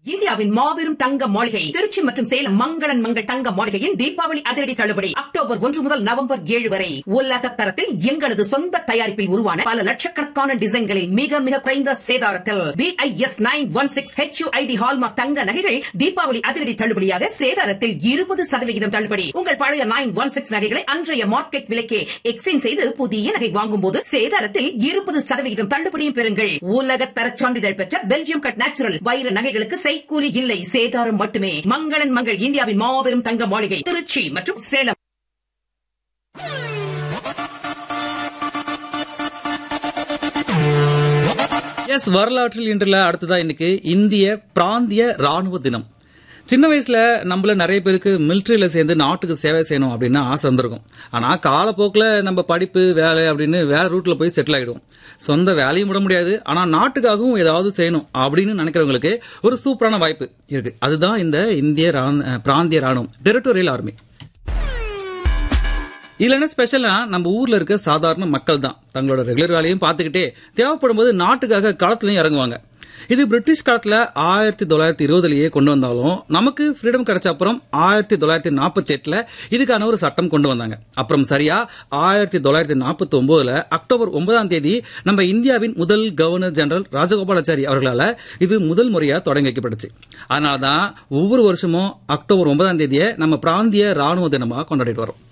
இந்தியாவின் மாபெரும் தங்க மாளிகை திருச்சி மற்றும் சேலம் மங்களன் மங்கள் தங்க மாளிகையின் தீபாவளி அதிரடி தள்ளுபடி அக்டோபர் ஒன்று முதல் நவம்பர் ஏழு வரை உலக தரத்தில் எங்களது சொந்த தயாரிப்பில் உருவான பல லட்சக்கணக்கான டிசைன்களில் மிக மிக குறைந்த சேதாரத்தில் BIS nine one six HUID hallmark தங்க நகைகள் தீபாவளி அதிரடி தள்ளுபடியாக சேதாரத்தில் இருபது சதவிகிதம் தள்ளுபடி உங்கள் பழைய நைன் ஒன் சிக்ஸ் நகைகளை அன்றைய மார்க்கெட் விலைக்கே எக்ஸ்சேஞ்ச் செய்து புதிய நகை வாங்கும் போது சேதாரத்தில் இருபது சதவிகிதம் தள்ளுபடியும் பெறுங்கள் உலக தர சான்றிதழ் பெற்ற பெல்ஜியம் கட் நேச்சுரல் வைர நகைகளுக்கு செய்கூலி இல்லை சேதாரம் மட்டுமே மங்களன் மங்கள் இந்தியாவின் மாபெரும் தங்க மாளிகை திருச்சி மற்றும் சேலம் எஸ் வரலாற்றில் இன்றுல அடுத்ததா இன்னைக்கு இந்திய பிராந்திய ராணுவ தினம் சின்ன வயசுல நம்மள நிறைய பேருக்கு மிலிட்ரியில சேர்ந்து நாட்டுக்கு சேவை செய்யணும் அப்படின்னு ஆசை வந்திருக்கும் ஆனா காலப்போக்கில் நம்ம படிப்பு வேலை அப்படின்னு வேற ரூட்ல போய் செட்டில் ஆயிடுவோம் சொந்த வேலையும் விட முடியாது ஆனா நாட்டுக்காகவும் ஏதாவது செய்யணும் அப்படின்னு நினைக்கிறவங்களுக்கு ஒரு சூப்பரான வாய்ப்பு இருக்கு அதுதான் இந்த இந்திய ரா- பிராந்திய ராணுவம் டெரிட்டோரியல் ஆர்மி இதுல என்ன ஸ்பெஷல்னா நம்ம ஊர்ல இருக்க சாதாரண மக்கள் தான் தங்களோட ரெகுலர் வேலையும் பார்த்துக்கிட்டே தேவைப்படும் போது நாட்டுக்காக களத்துலயும் இறங்குவாங்க இது பிரிட்டிஷ் காலத்துல ஆயிரத்தி தொள்ளாயிரத்தி இருபதுலயே கொண்டு வந்தாலும் நமக்கு ஃப்ரீடம் கிடைச்ச அப்புறம் ஆயிரத்தி தொள்ளாயிரத்தி நாற்பத்தி எட்டுல இதுக்கான ஒரு சட்டம் கொண்டு வந்தாங்க அப்புறம் சரியா ஆயிரத்தி தொள்ளாயிரத்தி நாற்பத்தி ஒன்பதுல அக்டோபர் ஒன்பதாம் தேதி நம்ம இந்தியாவின் முதல் கவர்னர் ஜெனரல் ராஜகோபாலாச்சாரி அவர்களால இது முதல் முறையா தொடங்கி வைக்கப்பட்டுச்சு அதனாலதான் ஒவ்வொரு வருஷமும் அக்டோபர் ஒன்பதாம் தேதியை நம்ம பிராந்திய ராணுவ தினமாக கொண்டாடிட்டு வரோம்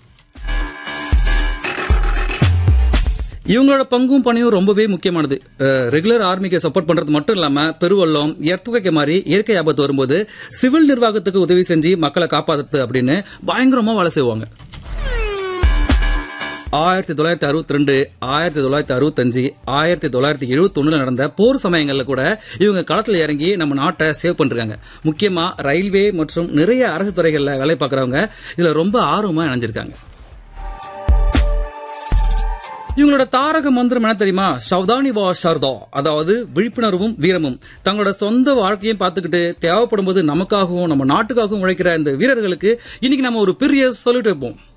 இவங்களோட பங்கும் பணியும் ரொம்பவே முக்கியமானது ரெகுலர் ஆர்மிக்கு சப்போர்ட் பண்றது மட்டும் இல்லாம பெருவெள்ளம் எர்த்துகைக்க மாதிரி இயற்கை ஆபத்து வரும்போது சிவில் நிர்வாகத்துக்கு உதவி செஞ்சு மக்களை காப்பாத்துறது அப்படின்னு பயங்கரமா வேலை செய்வாங்க ஆயிரத்தி தொள்ளாயிரத்தி அறுபத்தி ரெண்டு ஆயிரத்தி தொள்ளாயிரத்தி அறுபத்தஞ்சு ஆயிரத்தி தொள்ளாயிரத்தி எழுபத்தி நடந்த போர் சமயங்கள்ல கூட இவங்க களத்துல இறங்கி நம்ம நாட்டை சேவ் பண்றாங்க முக்கியமா ரயில்வே மற்றும் நிறைய அரசு துறைகள்ல வேலை பார்க்கறவங்க இதுல ரொம்ப ஆர்வமா இணைஞ்சிருக்காங்க இவங்களோட தாரக மந்திரம் என்ன தெரியுமா சவ்தானி வா ஷர்தா அதாவது விழிப்புணர்வும் வீரமும் தங்களோட சொந்த வாழ்க்கையும் பார்த்துக்கிட்டு தேவைப்படும் போது நமக்காகவும் நம்ம நாட்டுக்காகவும் உழைக்கிற இந்த வீரர்களுக்கு இன்னைக்கு நம்ம ஒரு பெரிய சொல்லிட்டு வைப்போம்